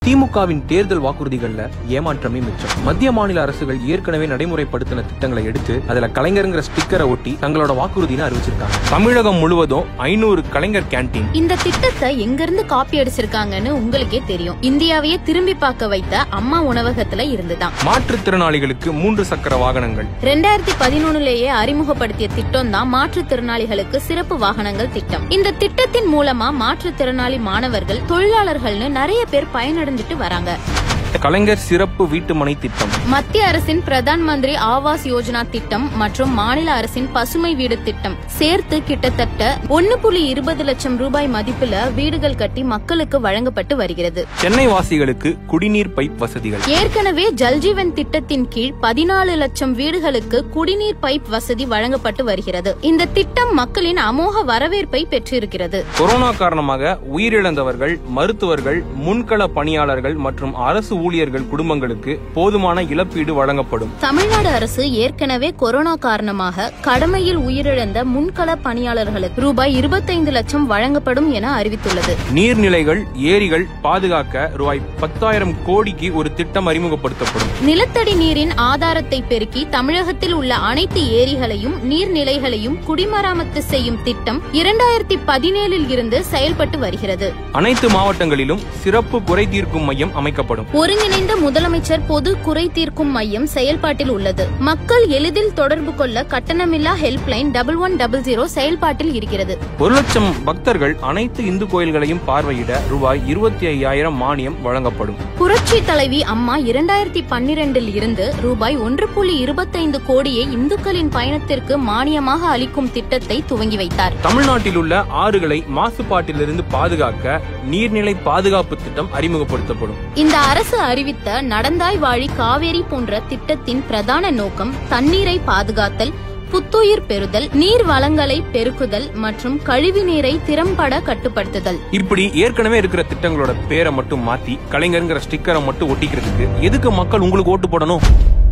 திமுகவின் தேர்தல் வாக்குறுதிகள்ல ஏமாற்றமே மிச்சம் மத்திய மாநில அரசுகள் ஏற்கனவே நடைமுறைப்படுத்தின திட்டங்களை எடுத்து அதுல கலைஞருங்கிற ஸ்டிக்கரை ஒட்டி தங்களோட வாக்குறுதின்னு அறிவிச்சிருக்காங்க தமிழகம் முழுவதும் ஐநூறு கலைஞர் கேண்டீன் இந்த திட்டத்தை எங்கிருந்து காப்பி அடிச்சிருக்காங்கன்னு உங்களுக்கே தெரியும் இந்தியாவையே திரும்பி பார்க்க வைத்த அம்மா உணவகத்துல இருந்துதான் மாற்றுத்திறனாளிகளுக்கு மூன்று சக்கர வாகனங்கள் ரெண்டாயிரத்தி பதினொன்னுலேயே அறிமுகப்படுத்திய திட்டம் தான் மாற்றுத்திறனாளிகளுக்கு சிறப்பு வாகனங்கள் திட்டம் இந்த திட்டத்தின் மூலமா மாற்றுத்திறனாளி மாணவர்கள் தொழிலாளர்கள்னு நிறைய பேர் பயனடைஞ்சிட்டு வராங்க கலைஞர் சிறப்பு வீட்டுமனை திட்டம் மத்திய அரசின் பிரதான் மந்திரி ஆவாஸ் யோஜனா திட்டம் மற்றும் மாநில அரசின் பசுமை வீடு திட்டம் சேர்த்து கிட்டத்தட்ட ஒன்னு புள்ளி இருபது லட்சம் ரூபாய் மதிப்புல வீடுகள் கட்டி மக்களுக்கு வழங்கப்பட்டு வருகிறது சென்னை வாசிகளுக்கு குடிநீர் பைப் வசதிகள் ஏற்கனவே ஜல்ஜீவன் திட்டத்தின் கீழ் பதினாலு லட்சம் வீடுகளுக்கு குடிநீர் பைப் வசதி வழங்கப்பட்டு வருகிறது இந்த திட்டம் மக்களின் அமோக வரவேற்பை பெற்றிருக்கிறது கொரோனா காரணமாக உயிரிழந்தவர்கள் மருத்துவர்கள் முன்கள பணியாளர்கள் மற்றும் அரசு ஊழியர்கள் குடும்பங்களுக்கு போதுமான இழப்பீடு வழங்கப்படும் தமிழ்நாடு அரசு ஏற்கனவே கொரோனா காரணமாக கடமையில் உயிரிழந்த முன்கள பணியாளர்களுக்கு ரூபாய் இருபத்தைந்து லட்சம் வழங்கப்படும் என அறிவித்துள்ளது நீர்நிலைகள் ஏரிகள் பாதுகாக்க ரூபாய் பத்தாயிரம் கோடிக்கு ஒரு திட்டம் அறிமுகப்படுத்தப்படும் நிலத்தடி நீரின் ஆதாரத்தை பெருக்கி தமிழகத்தில் உள்ள அனைத்து ஏரிகளையும் நீர்நிலைகளையும் குடிமராமத்து செய்யும் திட்டம் இரண்டாயிரத்தி பதினேழில் இருந்து செயல்பட்டு வருகிறது அனைத்து மாவட்டங்களிலும் சிறப்பு குறை தீர்க்கும் மையம் அமைக்கப்படும் ஒருங்கிணைந்த முதலமைச்சர் பொது குறை தீர்க்கும் மையம் செயல்பாட்டில் உள்ளது மக்கள் எளிதில் தொடர்பு கொள்ள கட்டணமில்லா helpline double one double zero செயல்பாட்டில் இருக்கிறது ஒரு லட்சம் பக்தர்கள் அனைத்து இந்து கோயில்களையும் பார்வையிட ரூபாய் இருபத்தி ஐயாயிரம் மானியம் வழங்கப்படும் புரட்சி தலைவி அம்மா இரண்டாயிரத்தி பன்னிரண்டில் இருந்து ரூபாய் ஒன்று புள்ளி இருபத்தைந்து கோடியை இந்துக்களின் பயணத்திற்கு மானியமாக அளிக்கும் திட்டத்தை துவங்கி வைத்தார் தமிழ்நாட்டில் உள்ள ஆறுகளை மாசுபாட்டிலிருந்து பாதுகாக்க நீர்நிலை பாதுகாப்பு திட்டம் அறிமுகப்படுத்தப்படும் இந்த அரசு அறிவித்த நடந்தாய் வாழி காவேரி போன்ற திட்டத்தின் பிரதான நோக்கம் தண்ணீரை பாதுகாத்தல் புத்துயிர் பெறுதல் நீர் வளங்களை பெருக்குதல் மற்றும் கழிவு நீரை திறம்பட கட்டுப்படுத்துதல் இப்படி ஏற்கனவே இருக்கிற திட்டங்களோட பேரை மட்டும் மாத்தி கலைஞருங்கிற ஸ்டிக்கரை மட்டும் ஒட்டிக்கிறதுக்கு எதுக்கு மக்கள் உங்களுக்கு ஓட்டு போடணும்